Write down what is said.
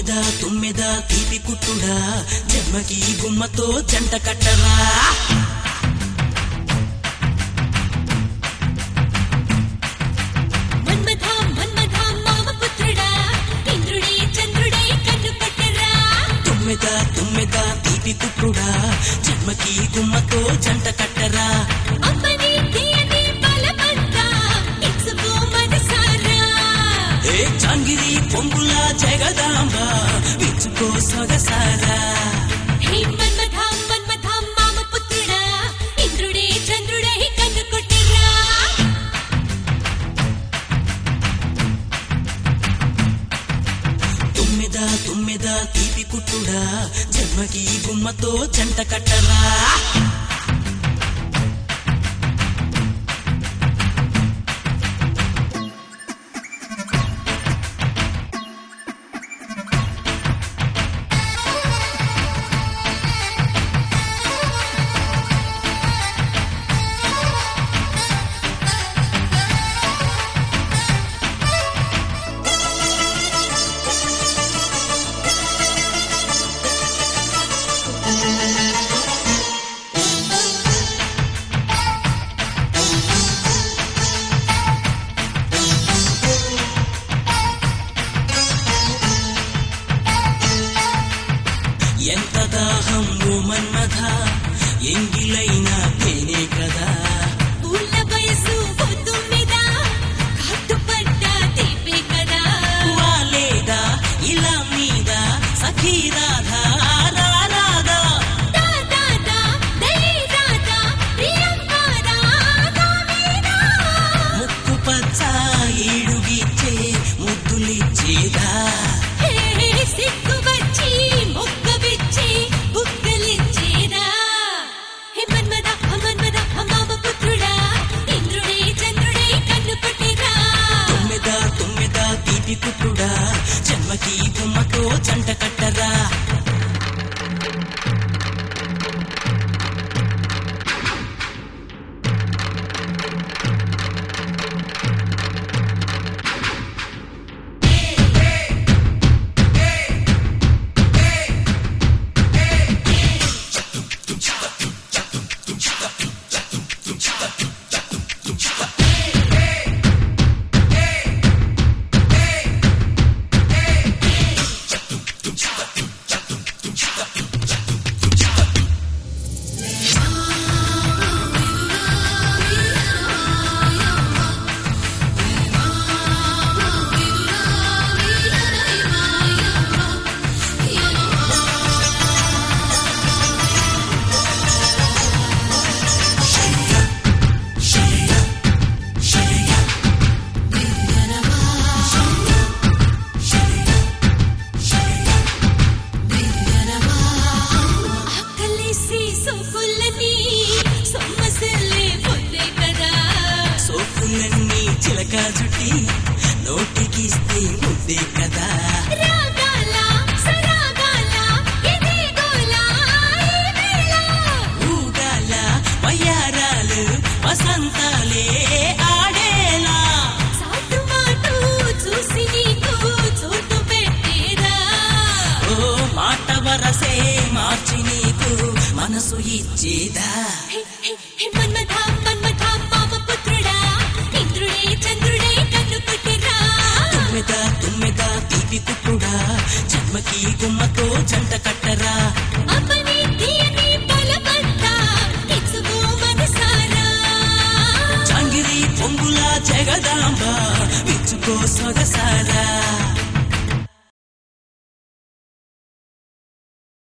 తుమ్మెద తుమ్మెద తీపి కుట్టుడా జన్మకి గుమ్మతో జంట కట్టరా మన్మథ మన్మథ మామపుత్రుడా ఇంద్రుడే చంద్రుడే కన్ను పట్టరా తుమ్మెద తుమ్మెద తీపి కుట్టుడా జన్మకి గుమ్మతో జంట కట్టరా అమ్మని తీయని బలమంతా ఇచ్చుకో మనసారా ఏ చాంగిరి పొంగుల జగదాంబ విచ్చుకో సొగసారా హే మన్మథ మన్మథ మామపుత్రుడా ఇంద్రుడే చంద్రుడే కన్ను కొట్టరా తుమ్మెద తుమ్మెద తీపి కుట్టుడా జన్మకి గుమ్మతో జంట కట్టరా ఎంత దాహం ఓ మన్మథ ఎంగిలైనా తేనే కదా పూల వయసు పొద్దు మీద కట్టుపడ్డ తీపే కదా వాలేదా ఇలా మీద సఖీ రాధా రా రాధా దా దా దా దయే రాధా ప్రియంకారా దామేదా ముక్కు పచ్చ ఈడుగిచ్చే ముద్దులిచ్చేదా హే సిగ్గు వచ్చి మొక్క విచ్చి బుగ్గలిచ్చేదా హే మన్మద మన్మద మామ పుత్రుడా ఇంద్రుడే చంద్రుడే కన్ను కొట్టిరా తుమ్మెద తుమ్మెద తీపి కుట్టుడా జన్మకి గుమ్మతో జంట కట్టరా ఆకలేసి సోకులని సొమ్మసిల్లే పొద్దే కదా సోకులన్నీ చిలక జుట్టి నోటికిస్తే ముద్దే కదా రాగాల సరాగాల ఇదే గోల ఈ వేళ ఊగాల వయ్యారాలు వసంతాలే ఆడేలా సాటు మాటు చూసి నీకు చోటు పెట్టేదా ఓ మాట వరసే మార్చి నీకు మనసు ఇచ్చేదా హే, హే, హే, మన్మథ మన్మథ మామ పుత్రుడా ఇంద్రుడే చంద్రుడే కన్ను కొట్టిరా తుమ్మెద తుమ్మెద తీపి కుట్టుడా జన్మకి గుమ్మతో జంట కట్టరా